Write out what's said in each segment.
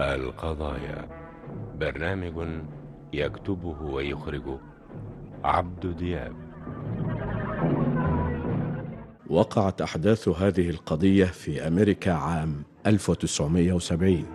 القضايا برنامج يكتبه ويخرجه عبد دياب وقعت أحداث هذه القضية في أمريكا عام 1970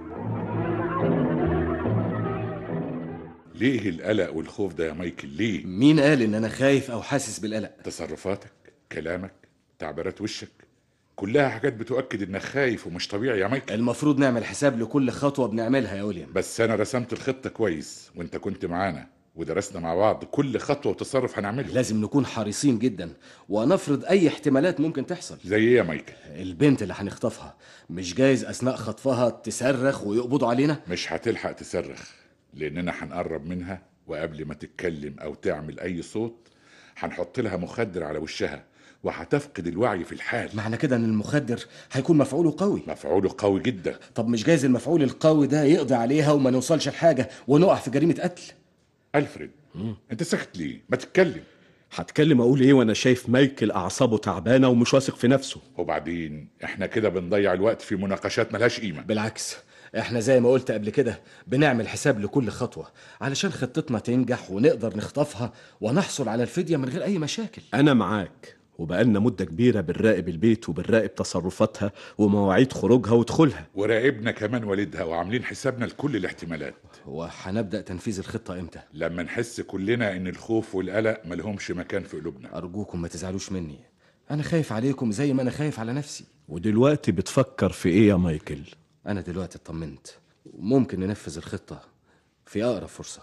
ليه القلق والخوف ده يا مايكل ليه مين قال ان انا خايف او حاسس بالقلق تصرفاتك كلامك تعبيرات وشك كلها حاجات بتؤكد انك خايف ومش طبيعي يا مايكل المفروض نعمل حساب لكل خطوه بنعملها يا ويليام بس انا رسمت الخطه كويس وانت كنت معانا ودرسنا مع بعض كل خطوه وتصرف هنعمله لازم نكون حريصين جدا ونفرض اي احتمالات ممكن تحصل زي ايه يا مايكل البنت اللي هنخطفها مش جايز اثناء خطفها تصرخ ويقبضوا علينا مش هتلحق تصرخ لاننا هنقرب منها وقبل ما تتكلم او تعمل اي صوت هنحط لها مخدر على وشها وهتفقد الوعي في الحال معنى كده ان المخدر هيكون مفعوله قوي مفعوله قوي جدا طب مش جايز المفعول القوي ده يقضي عليها وما نوصلش لحاجه ونقع في جريمه قتل الفريد انت ساكت ليه ما تتكلم هتكلم أقول إيه وأنا شايف مايكل أعصابه تعبانة ومش واثق في نفسه وبعدين احنا كده بنضيع الوقت في مناقشات ملهاش قيمه بالعكس احنا زي ما قلت قبل كده بنعمل حساب لكل خطوه علشان خطتنا تنجح ونقدر نخطفها ونحصل على الفديه من غير اي مشاكل أنا معاك وبقالنا مدة كبيرة بنراقب البيت وبنراقب تصرفاتها ومواعيد خروجها ودخولها وراقبنا كمان والدها وعاملين حسابنا لكل الاحتمالات وهنبدا تنفيذ الخطه امتى لما نحس كلنا ان الخوف والقلق ملهمش مكان في قلوبنا ارجوكم ما تزعلوش مني انا خايف عليكم زي ما انا خايف على نفسي ودلوقتي بتفكر في إيه يا مايكل انا دلوقتي اطمنت ممكن ننفذ الخطه في اقرب فرصه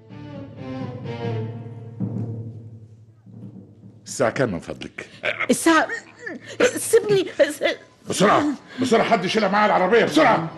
الساعه كام من فضلك الساعة سيبني بسرعه بسرعه حد يشيلها معايا العربيه بسرعه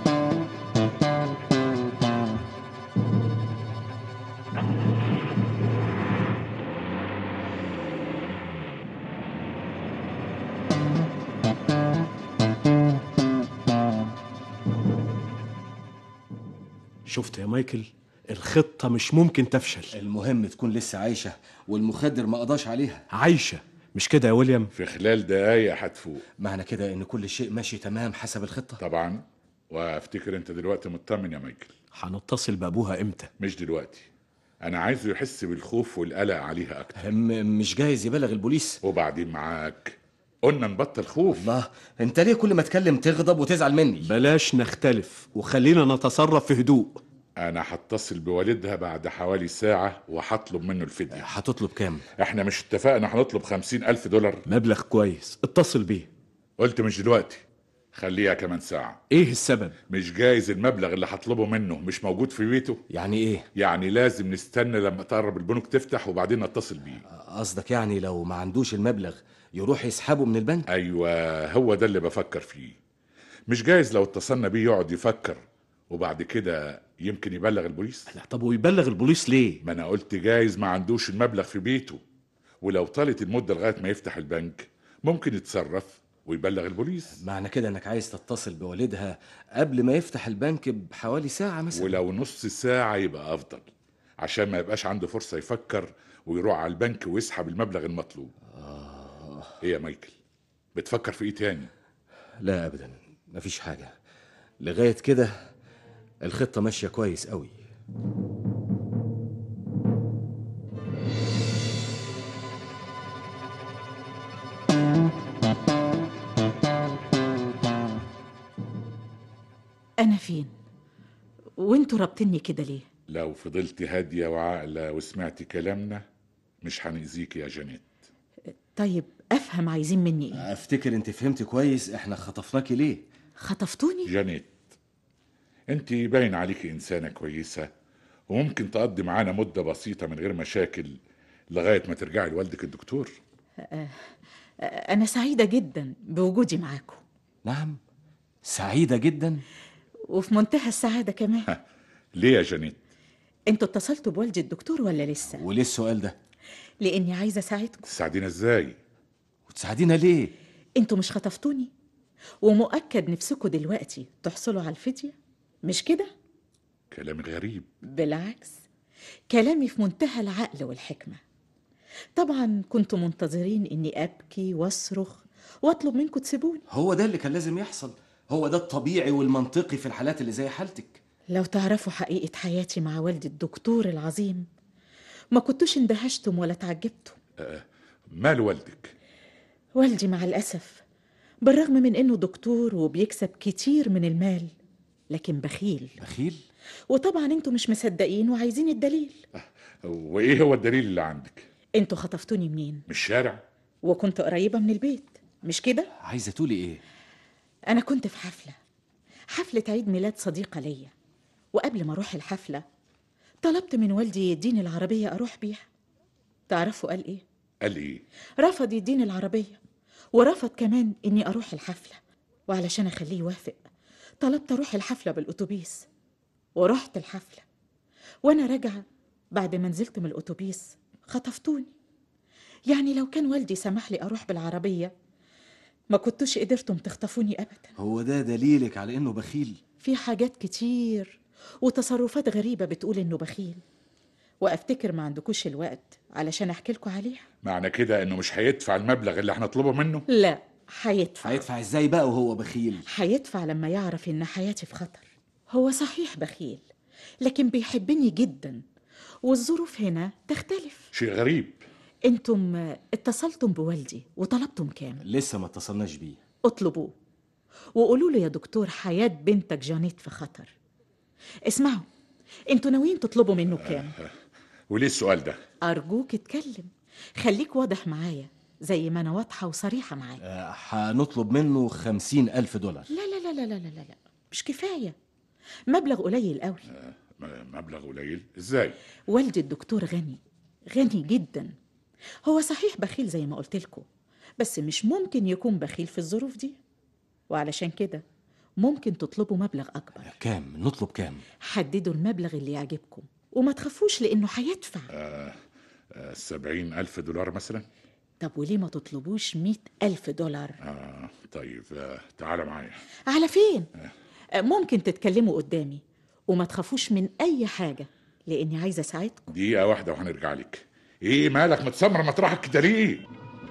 شفت يا مايكل الخطة مش ممكن تفشل المهم تكون لسه عايشه والمخدر ما قضاش عليها عايشة مش كده يا ويليام في خلال دقايق هتفوق معنى كده ان كل شيء ماشي تمام حسب الخطه طبعا وافتكر انت دلوقتي مطمن يا مايكل هنتصل بأبوها إمتى مش دلوقتي انا عايزه يحس بالخوف والقلق عليها اكتر م- مش جايز يبلغ البوليس وبعدين معاك قلنا نبطل خوف الله انت ليه كل ما اتكلم تغضب وتزعل مني بلاش نختلف وخلينا نتصرف في هدوء انا هتصل بوالدها بعد حوالي ساعة وهطلب منه الفدية هتطلب كام احنا مش اتفقنا هنطلب خمسين الف دولار مبلغ كويس اتصل بيه قلت مش دلوقتي خليها كمان ساعة ايه السبب مش جايز المبلغ اللي هطلبه منه مش موجود في بيته يعني ايه يعني لازم نستنى لما تقرب البنوك تفتح وبعدين نتصل بيه قصدك يعني لو ما عندوش المبلغ يروح يسحبه من البنك ايوه هو ده اللي بفكر فيه مش جايز لو اتصلنا بيه يقعد يفكر وبعد كده يمكن يبلغ البوليس لا طب ويبلغ البوليس ليه ما انا قلت جايز ما عندوش المبلغ في بيته ولو طالت المدة لغاية ما يفتح البنك ممكن يتصرف ويبلغ البوليس معنى كده انك عايز تتصل بوالدها قبل ما يفتح البنك بحوالي ساعه مثلا ولو نص ساعة يبقى أفضل عشان ما يبقاش عنده فرصة يفكر ويروح على البنك ويسحب المبلغ المطلوب ايه يا مايكل بتفكر في ايه تاني لا ابدا مفيش حاجه لغايه كده الخطه ماشيه كويس قوي أنا فين وانتوا رابطيني كده ليه لو فضلت هادية وعاقلة وسمعتي كلامنا مش هنأذيك يا جانيت طيب أفهم عايزين مني إيه افتكر انت فهمت كويس احنا خطفناكي ليه خطفتوني جانيت انت باين عليكي إنسانة كويسة وممكن تقضي معانا مدة بسيطة من غير مشاكل لغاية ما ترجعي لوالدك الدكتور أنا سعيدة جدا بوجودي معاكم نعم سعيده جدا وفي منتهى السعادة كمان ليه يا جانيت انتوا اتصلتوا بوالدي الدكتور ولا لسه وليه السؤال ده لاني عايزه اساعدكم تساعدينا ازاي وتساعدينا ليه انتوا مش خطفتوني ومؤكد نفسكم دلوقتي تحصلوا على الفديه مش كده كلام غريب بالعكس كلامي في منتهى العقل والحكمه طبعا كنتوا منتظرين اني ابكي واصرخ واطلب منكم تسيبوني هو ده اللي كان لازم يحصل هو ده الطبيعي والمنطقي في الحالات اللي زي حالتك لو تعرفوا حقيقة حياتي مع والدي الدكتور العظيم ما كنتوش اندهشتم ولا تعجبتم مال والدك والدي مع الأسف بالرغم من إنه دكتور وبيكسب كتير من المال لكن بخيل بخيل وطبعا انتوا مش مصدقين وعايزين الدليل وايه هو الدليل اللي عندك انتوا خطفتوني منين من الشارع وكنت قريبة من البيت مش كده عايزه تقولي ايه أنا كنت في حفلة حفلة عيد ميلاد صديقة ليا وقبل ما أروح الحفلة طلبت من والدي يديني العربية أروح بيها تعرفوا قال إيه؟ قال ايه رفض يديني العربية ورفض كمان إني أروح الحفلة وعلشان أخليه يوافق طلبت أروح الحفلة بالأتوبيس ورحت الحفلة وأنا راجعة بعد ما نزلت من الأتوبيس خطفتوني يعني لو كان والدي سمح لي أروح بالعربية ما كنتوش قدرتم تخطفوني أبدا هو ده دليلك على انه بخيل في حاجات كتير وتصرفات غريبة بتقول إنه بخيل وأفتكر ما عندكوش الوقت علشان أحكي لكم عليها معنى كده انه مش هيدفع المبلغ اللي هنطلبه منه لا هيدفع هيدفع ازاي بقى وهو بخيل هيدفع لما يعرف إن حياتي في خطر هو صحيح بخيل لكن بيحبني جدا والظروف هنا تختلف شيء غريب انتم اتصلتم بوالدي وطلبتم كام لسه ما اتصلناش بيه اطلبوه وقولوا له يا دكتور حياة بنتك جانيت في خطر اسمعوا انتوا ناويين تطلبوا منه كام وليه السؤال ده أرجوك اتكلم خليك واضح معايا زي ما أنا واضحة وصريحة معاك آه، هنطلب منه خمسين ألف دولار لا لا لا لا لا لا لا لا مش كفاية مبلغ قليل قوي م- مبلغ قليل ازاي والدي الدكتور غني غني جدا هو صحيح بخيل زي ما قلت لكم بس مش ممكن يكون بخيل في الظروف دي وعلشان كده ممكن تطلبوا مبلغ أكبر كام نطلب كام حددوا المبلغ اللي يعجبكم وما تخافوش لأنه هيدفع آه، سبعين ألف دولار مثلا طب وليه ما تطلبوش مئة ألف دولار آه طيب آه تعال معايا على فين؟ آه، ممكن تتكلموا قدامي وما تخافوش من أي حاجة لأني عايزة أساعدكم دقيقة واحدة وهنرجع لك ايه مالك متسمر مطرحك كده ليه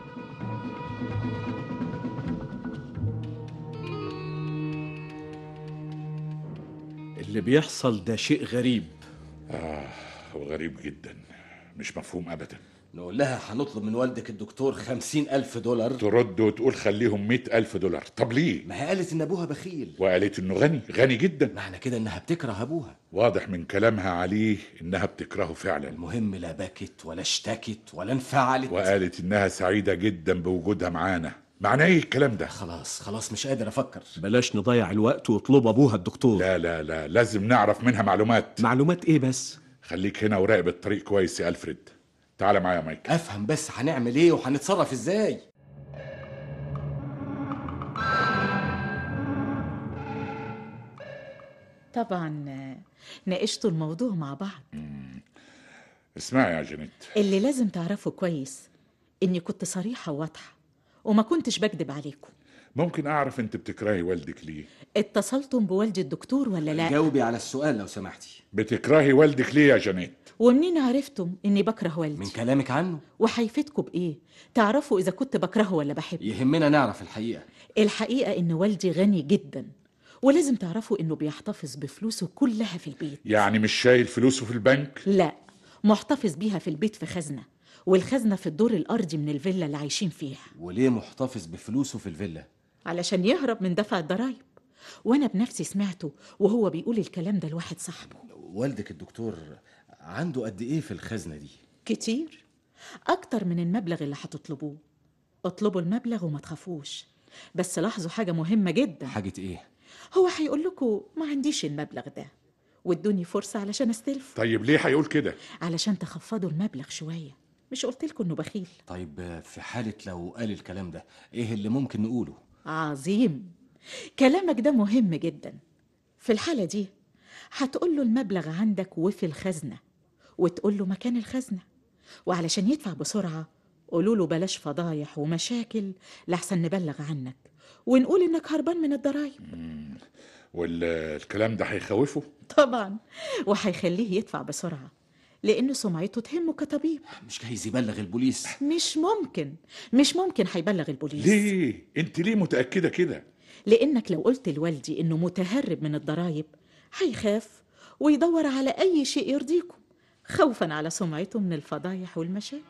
اللي بيحصل ده شيء غريب هو غريب جدا مش مفهوم ابدا نقول لها هنطلب من والدك الدكتور خمسين ألف دولار ترد وتقول خليهم مئة ألف دولار طب ليه ما هي قالت إن أبوها بخيل وقالت انه غني غني جدا معنى كده إنها بتكره أبوها واضح من كلامها عليه انها بتكرهه فعلا المهم لا بكت ولا اشتكت ولا انفعلت وقالت انها سعيدة جدا بوجودها معانا معناه ايه الكلام ده خلاص خلاص مش قادر أفكر بلاش نضيع الوقت واطلب ابوها الدكتور لا لا لا لازم نعرف منها معلومات معلومات ايه بس خليك هنا وراقب الطريق كويس يا ألفريد تعال معايا يا مايك أفهم بس هنعمل إيه وهنتصرف إزاي طبعا آه، ناقشتوا الموضوع مع بعض اسمعي يا جنيت اللي لازم تعرفوا كويس إني كنت صريحة وواضحة وما كنتش بكذب عليكم ممكن اعرف انت بتكرهي والدك ليه اتصلتم بوالدي الدكتور ولا لا جاوبي على السؤال لو سمحتي بتكرهي والدك ليه يا جنيت ومنين عرفتم إني بكره والدي من كلامك عنه وهيفيدكم بإيه تعرفوا إذا كنت بكرهه ولا بحبه يهمنا نعرف الحقيقة الحقيقة إن والدي غني جدا ولازم تعرفوا إنه بيحتفظ بفلوسه كلها في البيت يعني مش شايل فلوسه في البنك لا محتفظ بيها في البيت في خزنة والخزنة في الدور الأرضي من الفيلا اللي عايشين فيها وليه محتفظ بفلوسه في الفيلا علشان يهرب من دفع الضرايب وأنا بنفسي سمعته وهو بيقول الكلام ده لواحد صاحبه والدك الدكتور عنده قد إيه في الخزنة دي كتير أكتر من المبلغ اللي هتطلبوه اطلبوا المبلغ وما تخافوش بس لاحظوا حاجة مهمة جدا حاجة إيه هو هيقول لكم ما عنديش المبلغ ده وادوني فرصة علشان استلف طيب ليه هيقول كده علشان تخفضوا المبلغ شوية مش قلت لكم انه بخيل طيب في حالة لو قال الكلام ده إيه اللي ممكن نقوله عظيم كلامك ده مهم جدا في الحالة دي هتقول له المبلغ عندك وفي الخزنة وتقول له مكان الخزنة وعلشان يدفع بسرعة قولوا له بلاش فضايح ومشاكل لحسن نبلغ عنك ونقول انك هربان من الضرايب والكلام ده هيخوفه طبعا وهيخليه يدفع بسرعة لأن سمعته تهمه كطبيب مش جايز يبلغ البوليس مش ممكن مش ممكن هيبلغ البوليس ليه انت ليه متأكدة كده لأنك لو قلت لوالدي إنه متهرب من الضرايب هيخاف ويدور على أي شيء يرضيكم خوفا على سمعته من الفضايح والمشاكل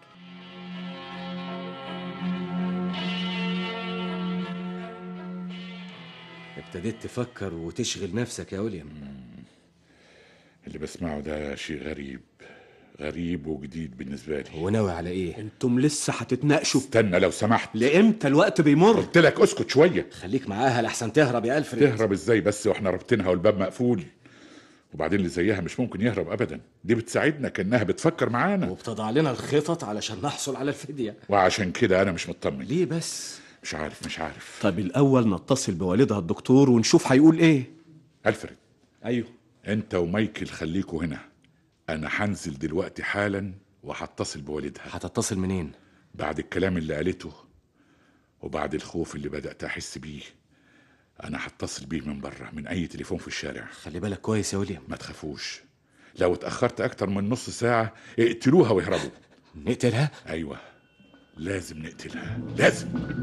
ابتديت تفكر وتشغل نفسك يا ويليام اللي بسمعه ده شيء غريب غريب وجديد بالنسبة لي وناوي على ايه انتم لسه هتتناقشوا استنى لو سمحت لامتى الوقت بيمر قلت لك اسكت شوية خليك معاها لحسن تهرب يا الفريد تهرب ازاي بس واحنا رابطينها والباب مقفول وبعدين اللي زيها مش ممكن يهرب ابدا دي بتساعدنا كانها بتفكر معانا وبتضع لنا الخطط علشان نحصل على الفدية وعشان كده انا مش مطمن ليه بس مش عارف مش عارف طب الاول نتصل بوالدها الدكتور ونشوف هيقول ايه الفريد ايوه انت ومايكل خليكوا هنا انا هنزل دلوقتي حالا وهتصل بوالدها هتتصل منين بعد الكلام اللي قالته وبعد الخوف اللي بدأت أحس بيه أنا هتصل بيه من بره من أي تليفون في الشارع خلي بالك كويس يا ويليام ما تخافوش لو اتأخرت أكتر من نص ساعة اقتلوها واهربوا نقتلها أيوة لازم نقتلها لازم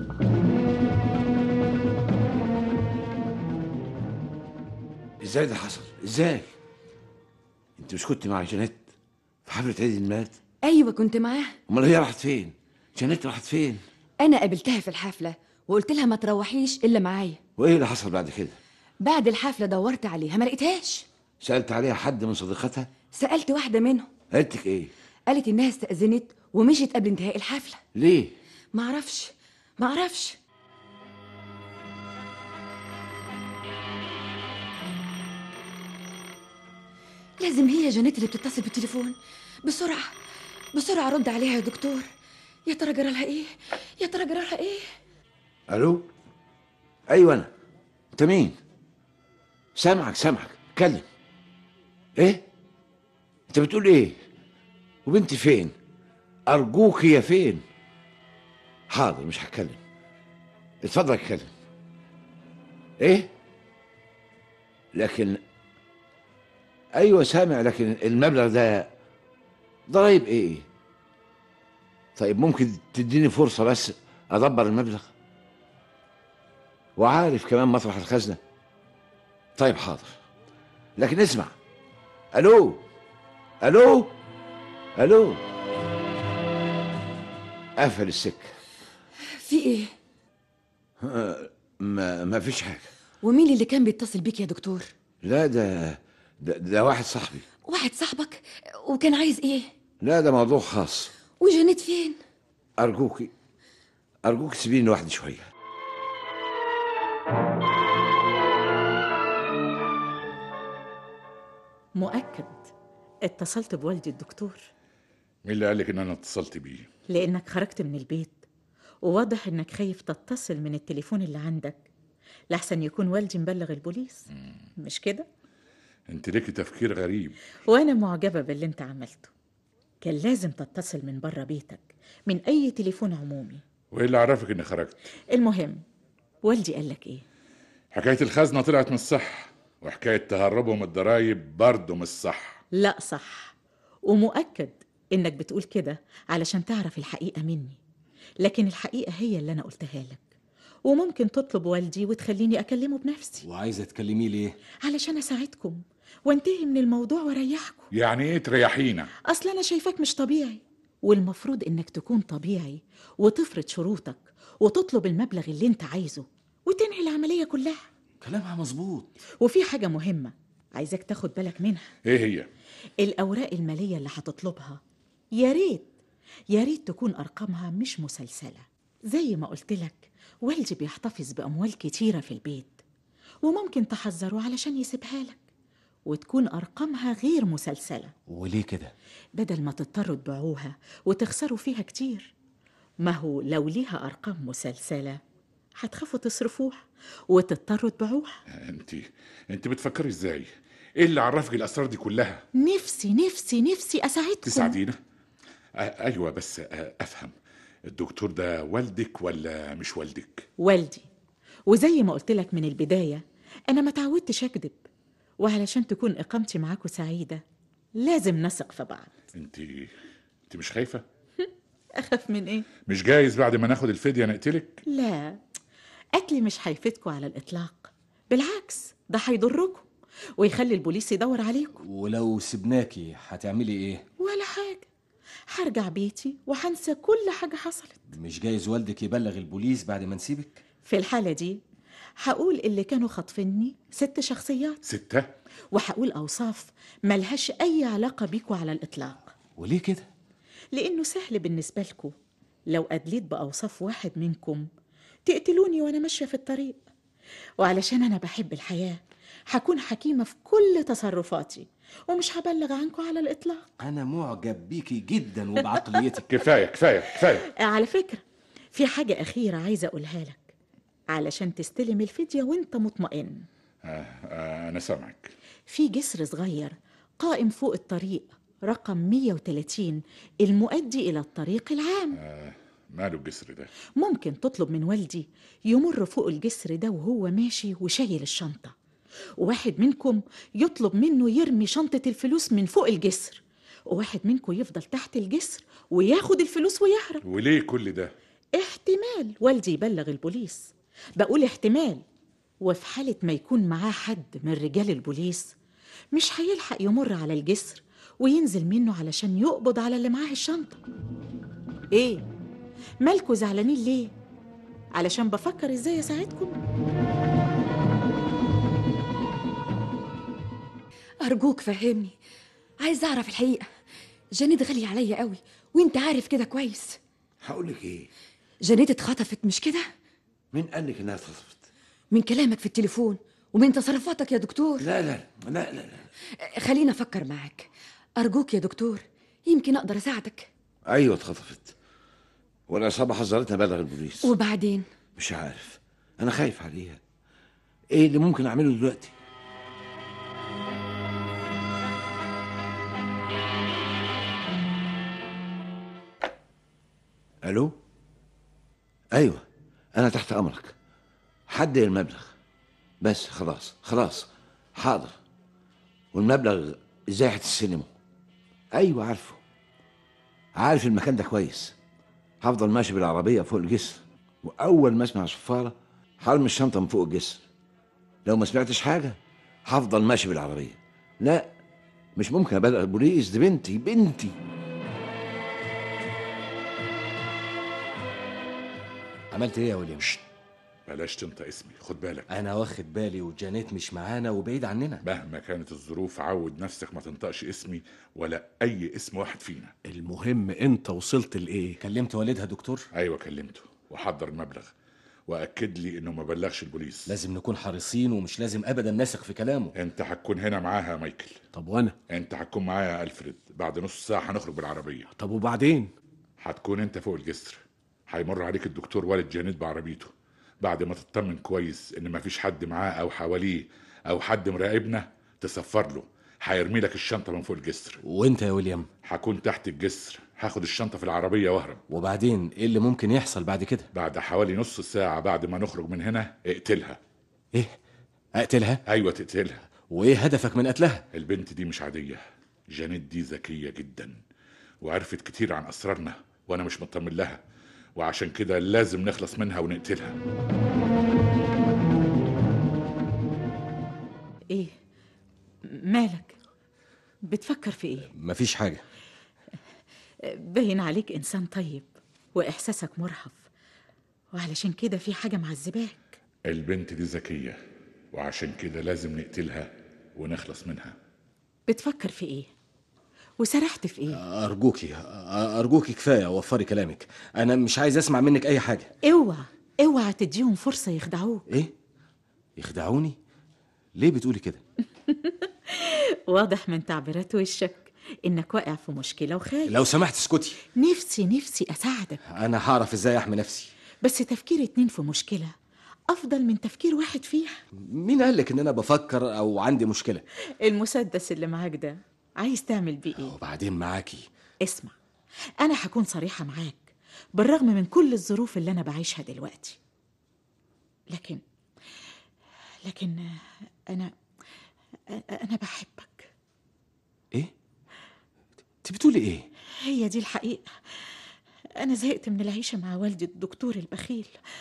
ازاي ده حصل؟ ازاي؟ انت مش كنت مع جانيت في حفلة عيد الميلاد؟ ايوه كنت معاه امال هي راحت فين؟ جانيت راحت فين؟ انا قابلتها في الحفله وقلت لها ما تروحيش الا معايا وايه اللي حصل بعد كده؟ بعد الحفله دورت عليها ما لقيتهاش سألت عليها حد من صديقتها؟ سالت واحده منهم قالت لك ايه؟ قالت انها استاذنت ومشيت قبل انتهاء الحفله ليه؟ ما اعرفش ما اعرفش لازم هي جانيت اللي بتتصل بالتليفون بسرعه بسرعه رد عليها يا دكتور يا ترى جرى لها ايه يا ترى جرى لها ايه الو؟ ايوه انا انت مين؟ سامعك سامعك اتكلم ايه؟ انت بتقول ايه؟ وبنتي فين؟ ارجوك هي فين؟ حاضر مش هتكلم اتفضل اتكلم ايه؟ لكن ايوه سامع لكن المبلغ ده ضرايب ايه؟ طيب ممكن تديني فرصة بس ادبر المبلغ وعارف كمان مطرح الخزنة طيب حاضر لكن اسمع الو الو الو قفل السكة في ايه ما ما فيش حاجة ومين اللي كان بيتصل بيك يا دكتور لا ده ده, ده واحد صاحبي واحد صاحبك وكان عايز ايه لا ده موضوع خاص وجانيت فين أرجوكي أرجوك سيبيني لوحدي شوية مؤكد اتصلت بوالدي الدكتور مين اللي قالك إن أنا اتصلت بيه لأنك خرجت من البيت وواضح إنك خايف تتصل من التليفون اللي عندك لحسن يكون والدي مبلغ البوليس مش كده؟ أنت ليكي تفكير غريب وأنا معجبة باللي أنت عملته كان لازم تتصل من بره بيتك من أي تليفون عمومي وإيه اللي عرفك إني خرجت المهم والدي قال لك إيه؟ حكاية الخزنة طلعت مش صح وحكاية تهربهم الضرايب برضه مش صح لا صح ومؤكد إنك بتقول كده علشان تعرف الحقيقة مني لكن الحقيقة هي اللي أنا قلتها لك وممكن تطلب والدي وتخليني أكلمه بنفسي وعايزه تكلميه ليه علشان أساعدكم وانتهي من الموضوع واريحكم يعني إيه تريحينا أصل أنا شايفاك مش طبيعي والمفروض إنك تكون طبيعي وتفرض شروطك وتطلب المبلغ اللي أنت عايزه وتنهي العملية كلها كلامها مظبوط وفي حاجة مهمة عايزك تاخد بالك منها إيه هي الأوراق المالية اللي هتطلبها يا ريت يا ريت تكون أرقامها مش مسلسلة زي ما قلت لك والدي بيحتفظ بأموال كتيرة في البيت وممكن تحذره علشان يسيبها لك وتكون أرقامها غير مسلسلة وليه كده بدل ما تضطروا تبيعوها وتخسروا فيها كتير ما هو لو ليها أرقام مسلسلة هتخافوا تصرفوها وتضطروا تبيعوها أنت أنت بتفكري إزاي إيه اللي عرفك الأسرار دي كلها نفسي نفسي نفسي أساعدكم تساعدينا آه، أيوة بس آه، أفهم الدكتور ده والدك ولا مش والدك والدي وزي ما قلت لك من البداية أنا ما تعودتش أكذب وعلشان تكون إقامتي معاكم سعيدة لازم نثق في بعض أنت أنت مش خايفة أخاف من إيه؟ مش جايز بعد ما ناخد الفدية نقتلك لا قتلي مش هيفيدكوا على الإطلاق بالعكس ده هيضركم ويخلي البوليس يدور عليكم ولو سبناكي هتعملي ايه ولا حاجة هرجع بيتي وهنسى كل حاجة حصلت مش جايز والدك يبلغ البوليس بعد ما نسيبك في الحالة دي هقول اللي كانوا خاطفيني ست شخصيات ستة وهقول أوصاف ملهاش أي علاقة بيكوا على الإطلاق وليه كده لأنه سهل بالنسبة لكم لو أدليت بأوصاف واحد منكم تقتلوني وأنا ماشية في الطريق وعلشان أنا بحب الحياة هكون حكيمة في كل تصرفاتي ومش هبلغ عنكم على الإطلاق انا معجب بيكي جدا وبعقليتك كفاية كفاية كفاية على فكرة في حاجة أخيرة عايزة أقولها لك علشان تستلم الفدية وانت مطمئن آه آه أنا سامعك في جسر صغير قائم فوق الطريق رقم 130 المؤدي إلى الطريق العام ماله الجسر ده ممكن تطلب من والدي يمر فوق الجسر ده وهو ماشي وشايل الشنطة وواحد منكم يطلب منه يرمي شنطة الفلوس من فوق الجسر وواحد منكم يفضل تحت الجسر وياخد الفلوس ويهرب وليه كل ده احتمال والدي يبلغ البوليس بقول احتمال وفي حالة ما يكون معاه حد من رجال البوليس مش هيلحق يمر على الجسر وينزل منه علشان يقبض على اللي معاه الشنطة ايه مالكوا زعلانين ليه علشان بفكر ازاي اساعدكم أرجوك فهمني عايز أعرف الحقيقة جانيت غالية عليا قوي وانت عارف كده كويس هقول لك ايه جانيت اتخطفت مش كده مين قال لك انها اتخطفت من كلامك في التليفون ومن تصرفاتك يا دكتور لا لا لا لا لا, لا. خليني أفكر معك أرجوك يا دكتور يمكن أقدر أساعدك ايوه اتخطفت والعصابه حذرتها بلغ البوليس وبعدين مش عارف انا خايف عليها ايه اللي ممكن اعمله دلوقتي الو ايوه انا تحت امرك حدد المبلغ بس خلاص خلاص حاضر والمبلغ ازاي هتستلمه ايوه عارفه عارف المكان ده كويس هفضل ماشي بالعربيه فوق الجسر واول ما اسمع صفاره هرمي الشنطه من فوق الجسر لو ما سمعتش حاجه هفضل ماشي بالعربيه لا مش ممكن ابلغ البوليس دي بنتي بنتي عملت ايه يا ويليام بلاش تنطق اسمي خد بالك انا واخد بالي وجانيت مش معانا وبعيد عننا مهما كانت الظروف عود نفسك ما تنطقش اسمي ولا اي اسم واحد فينا المهم انت وصلت لايه كلمت والدها دكتور ايوه كلمته وحضر المبلغ واكد لي انه ما بلغش البوليس لازم نكون حريصين ومش لازم ابدا نثق في كلامه انت هتكون هنا معاها يا مايكل طب وانا انت هتكون معايا يا الفريد بعد نص ساعه هنخرج بالعربيه طب وبعدين هتكون انت فوق الجسر هيمر عليك الدكتور والد جانيت بعربيته بعد ما تطمن كويس ان مفيش حد معاه او حواليه او حد مراقبنا تسفر له هيرمي لك الشنطه من فوق الجسر وانت يا ويليام هكون تحت الجسر هاخد الشنطه في العربيه واهرب وبعدين ايه اللي ممكن يحصل بعد كده بعد حوالي نص ساعه بعد ما نخرج من هنا اقتلها ايه اقتلها ايوه تقتلها وايه هدفك من قتلها البنت دي مش عاديه جانيت دي ذكيه جدا وعرفت كتير عن اسرارنا وانا مش مطمن لها وعشان كده لازم نخلص منها ونقتلها ايه مالك بتفكر في ايه مفيش حاجه باين عليك انسان طيب واحساسك مرهف وعلشان كده في حاجه معذباك البنت دي ذكيه وعشان كده لازم نقتلها ونخلص منها بتفكر في ايه وسرحت في ايه ارجوكي ارجوكي كفايه وفري كلامك انا مش عايز اسمع منك اي حاجه اوعى اوعى تديهم فرصه يخدعوك ايه يخدعوني ليه بتقولي كده واضح من تعبيرات وشك انك واقع في مشكله وخايف لو سمحت اسكتي نفسي نفسي اساعدك انا هعرف ازاي احمي نفسي بس تفكير اتنين في مشكله افضل من تفكير واحد فيها مين قال لك ان انا بفكر او عندي مشكله المسدس اللي معاك ده عايز تعمل بيه ايه وبعدين معاكي اسمع انا هكون صريحه معاك بالرغم من كل الظروف اللي انا بعيشها دلوقتي لكن لكن انا انا بحبك ايه انت بتقولي ايه هي دي الحقيقه انا زهقت من العيشه مع والدي الدكتور البخيل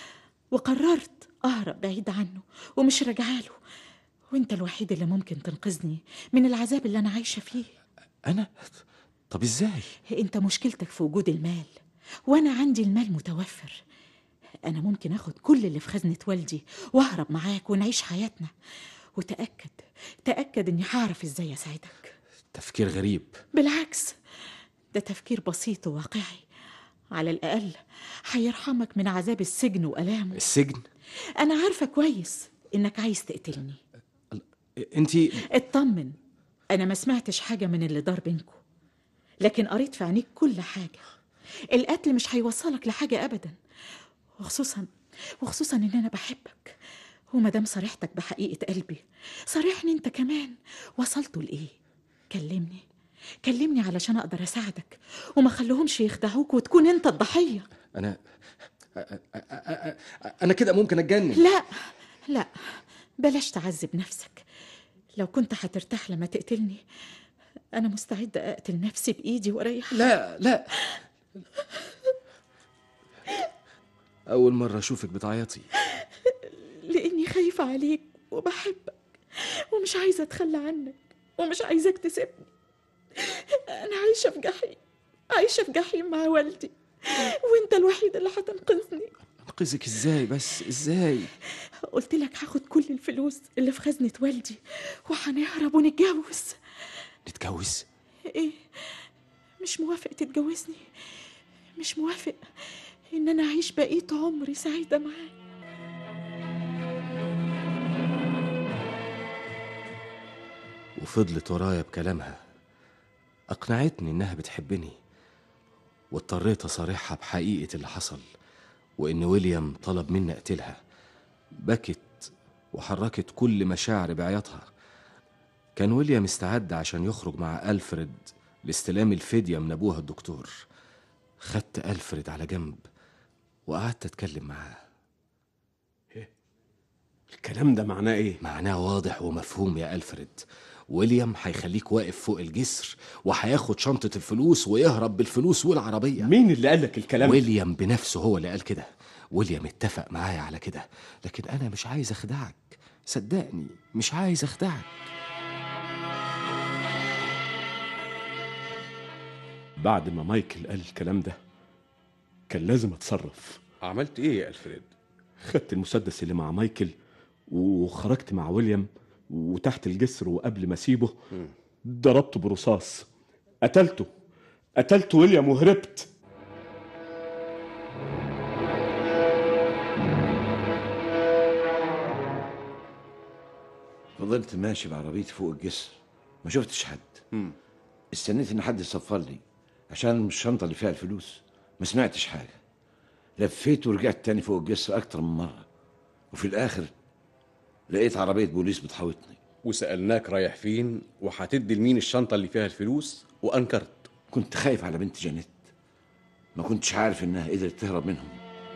وقررت أهرب بعيد عنه ومش راجعاله وانت الوحيد اللي ممكن تنقذني من العذاب اللي أنا عايشة فيه انا طب ازاي انت مشكلتك في وجود المال وانا عندي المال متوفر انا ممكن اخد كل اللي في خزنة والدي واهرب معاك ونعيش حياتنا وتأكد تأكد اني هعرف ازاي اساعدك تفكير غريب بالعكس ده تفكير بسيط وواقعي على الأقل هيرحمك من عذاب السجن وألامه السجن أنا عارفة كويس إنك عايز تقتلني انت اطمن أنا ما سمعتش حاجة من اللي دار بينكم لكن قريت في عينيك كل حاجة القتل مش هيوصلك لحاجة أبدا وخصوصا وخصوصا إن أنا بحبك ومادام صريحتك بحقيقة قلبي صريحني أنت كمان وصلتوا لإيه كلمني كلمني علشان أقدر أساعدك وما خليهمش يخدعوك وتكون أنت الضحية انا أ- أ- أ- أ- انا كده ممكن اتجنن لا لا بلاش تعذب نفسك لو كنت هترتاح لما تقتلني أنا مستعدة أقتل نفسي بإيدي وأريح لا لا اول مره اشوفك بتعيطي لأني خايفة عليك وبحبك ومش عايزة أتخلى عنك ومش عايزاك تسيبني أنا عايشة في جحيم عايشة في جحيم مع والدي وأنت الوحيد اللي هتنقذني انقذك ازاي بس ازاي قلت لك هاخد كل الفلوس اللي في خزنة والدي وهنهرب ونتجوز نتجوز ايه مش موافق تتجوزني مش موافق ان انا اعيش بقية عمري سعيدة معاك وفضلت ورايا بكلامها أقنعتني إنها بتحبني واضطريت أصارحها بحقيقة اللي حصل وإن ويليام طلب مني أقتلها بكت وحركت كل مشاعري بعياطها كان ويليام استعد عشان يخرج مع ألفريد لاستلام الفدية من أبوها الدكتور خدت ألفريد على جنب وقعدت أتكلم معاه الكلام ده معناه ايه معناه واضح ومفهوم يا ألفريد ويليام هيخليك واقف فوق الجسر وهياخد شنطة الفلوس ويهرب بالفلوس والعربية مين اللي قال لك الكلام ده ويليام بنفسه هو اللي قال كده ويليام اتفق معايا على كده لكن أنا مش عايز أخدعك صدقني مش عايز أخدعك بعد ما مايكل قال الكلام ده كان لازم اتصرف عملت ايه يا الفريد خدت المسدس اللي مع مايكل وخرجت مع ويليام وتحت الجسر وقبل ما اسيبه ضربته برصاص قتلته قتلت ويليام وهربت فضلت ماشي بعربيتي فوق الجسر ما شفتش حد استنيت ان حد يصفر لي عشان الشنطه اللي فيها الفلوس ما سمعتش حاجه لفيت ورجعت تاني فوق الجسر اكتر من مره وفي الاخر لقيت عربيه بوليس بتحاوطني وسألناك رايح فين وهتدي لمين الشنطة اللي فيها الفلوس وأنكرت كنت خايف على بنت جانيت ما كنتش عارف انها قدرت تهرب منهم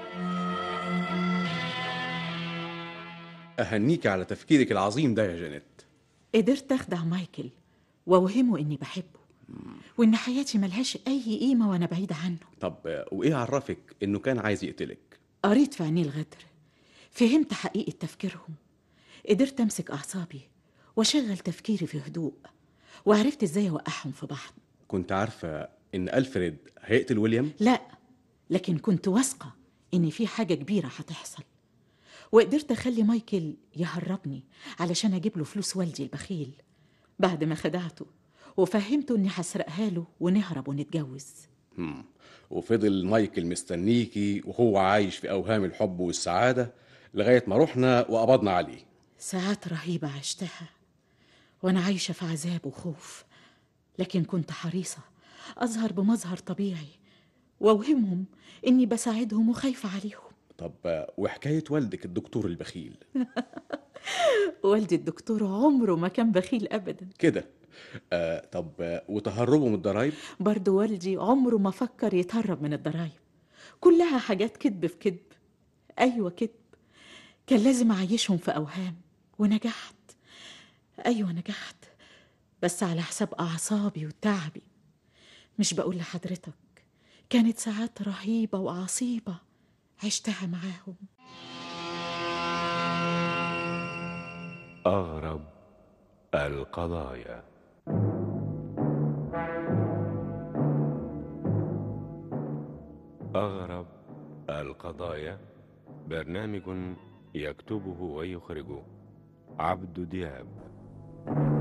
أهنيك على تفكيرك العظيم ده يا جانيت قدرت اخدع مايكل واوهمه اني بحبه وان حياتي ملهاش اي قيمة وانا بعيدة عنه طب آه، وإيه عرفك إنه كان عايز يقتلك قريت في عينيه الغدر فهمت حقيقة تفكيرهم قدرت أمسك أعصابي وأشغل تفكيري في هدوء وعرفت إزاي أوقعهم في بعض كنت عارفة إن ألفريد هيقتل ويليام لا لكن كنت واثقة إن في حاجة كبيرة هتحصل وقدرت أخلي مايكل يهربني علشان أجيب له فلوس والدي البخيل بعد ما خدعته وفهمته إني هسرقها له ونهرب ونتجوز مم. وفضل مايكل مستنيكي وهو عايش في أوهام الحب والسعادة لغاية ما رحنا وقبضنا عليه ساعات رهيبة عشتها وأنا عايشة في عذاب وخوف لكن كنت حريصة أظهر بمظهر طبيعي وأوهمهم إني بساعدهم وخايفة عليهم طب آه، وحكاية والدك الدكتور البخيل والدي الدكتور عمره ما كان بخيل أبدا كده آه طب آه، وتهربه من الضرايب برضو والدي عمره ما فكر يتهرب من الضرايب كلها حاجات كذب في كذب أيوة كذب كان لازم أعيشهم في أوهام ونجحت أيوة نجحت بس على حساب أعصابي وتعبي مش بقول لحضرتك كانت ساعات رهيبة وعصيبة عشتها معاهم أغرب القضايا أغرب القضايا برنامج يكتبه ويخرجه عبد دياب